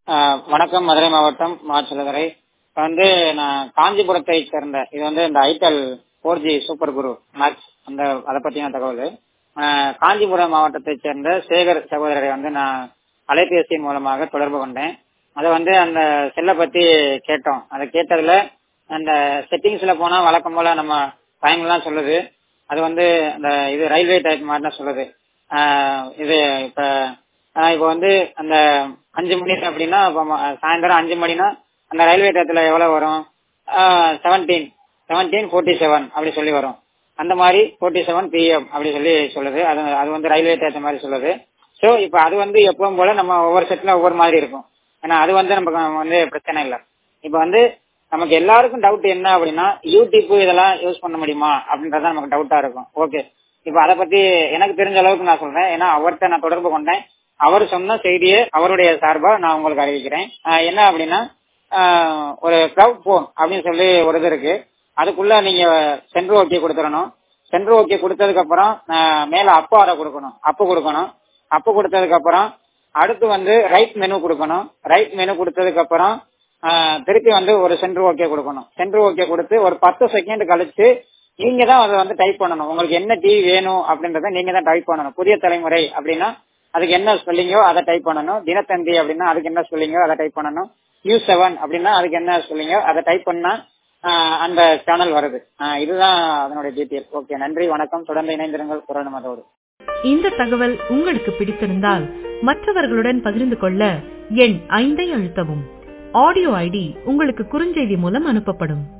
ஆஹ் வணக்கம் மதுரை மாவட்டம் மாச்சலதுறை இப்போ வந்து நான் காஞ்சிபுரத்தை சேர்ந்த இது வந்து இந்த itel four G super Guru max அந்த அதை பற்றின தகவல் ஆஹ் காஞ்சிபுரம் மாவட்டத்தை சேர்ந்த சேகர் சகோதரரை வந்து நான் அலைபேசியின் மூலமாக தொடர்பு கொண்டேன் அதை வந்து அந்த செல்லை பற்றி கேட்டோம் அதை கேட்டதுல அந்த செட்டிங்ஸ்ல போனா வழக்கம் போல நம்ம டைம்லாம் சொல்லுது அது வந்து அந்த இது ரயில்வே டைப் மாதிரி தான் சொல்லுது ஆஹ் இது இப்ப ஆஹ் இப்ப வந்து அந்த அஞ்சு மணி அப்படின்னா இப்ப ம- சாயந்தரம் அஞ்சு மணினா அந்த ரயில்வே டயத்துல எவ்வளவு வரும் செவன்டீன் செவன்டீன் ஃபோர்ட்டி செவன் அப்படி சொல்லி வரும் அந்த மாதிரி ஃபோர்ட்டி செவன் பிஎம் அப்படி சொல்லி சொல்லுது அது அது வந்து ரயில்வே டயத்த மாதிரி சொல்லுது ஸோ இப்போ அது வந்து எப்பவும் போல நம்ம ஒவ்வொரு செட்ல ஒவ்வொரு மாதிரி இருக்கும் ஏன்னா அது வந்து நமக்கு வந்து பிரச்சனை இல்லை இப்போ வந்து நமக்கு எல்லாருக்கும் டவுட் என்ன அப்படின்னா யூடியூப் இதெல்லாம் யூஸ் பண்ண முடியுமா அப்படின்றத நமக்கு டவுட்டா இருக்கும் ஓகே இப்போ அதை பத்தி எனக்கு தெரிஞ்ச அளவுக்கு நான் சொல்றேன் ஏன்னா அவர்கிட்ட நான் தொடர்பு கொண்டேன் அவர் சொன்ன செய்தியை அவருடைய சார்பா நான் உங்களுக்கு அறிவிக்கிறேன் ஆஹ் என்ன அப்படின்னா ஆஹ் ஒரு கிளவுட் போன் அப்படின்னு சொல்லி ஒரு இது இருக்கு அதுக்குள்ள நீங்க சென்ட்ரு ஓகே கொடுத்துடணும் சென்ட்ரு ஓகே கொடுத்ததுக்கு அப்புறம் ஆஹ் மேல அப்பு ஆரை கொடுக்கணும் அப்பு கொடுக்கணும் அப்பு கொடுத்ததுக்கு அப்புறம் அடுத்து வந்து ரைட் மெனு கொடுக்கணும் ரைட் மெனு கொடுத்ததுக்கு அப்புறம் ஆஹ் திருப்பி வந்து ஒரு சென்ட்ரு ஓகே கொடுக்கணும் சென்ட்ரு ஓகே கொடுத்து ஒரு பத்து செகண்ட் கழிச்சு நீங்க தான் அதை வந்து டைப் பண்ணணும் உங்களுக்கு என்ன டிவி வேணும் அப்படின்றத நீங்க தான் டைப் பண்ணணும் புதிய தலைமுறை அப்படின்னா அதுக்கு என்ன ஸ்பெல்லிங்கோ அதை டைப் பண்ணணும் தினத்தந்தி அப்படின்னா அதுக்கு என்ன ஸ்பெல்லிங்கோ அதை டைப் பண்ணணும் நியூஸ் செவன் அப்படின்னா அதுக்கு என்ன ஸ்பெல்லிங்கோ அதை டைப் பண்ணா ஆஹ் அந்த சேனல் வருது ஆஹ் இதுதான் அதனுடைய டீட்டெயில் ஓகே நன்றி வணக்கம் தொடர்ந்து இணைந்திருங்கள் குரல் நமதோடு இந்த தகவல் உங்களுக்கு பிடித்திருந்தால் மற்றவர்களுடன் பகிர்ந்து கொள்ள எண் ஐந்தை அழுத்தவும் ஆடியோ ஐடி உங்களுக்கு குறுஞ்செய்தி மூலம் அனுப்பப்படும்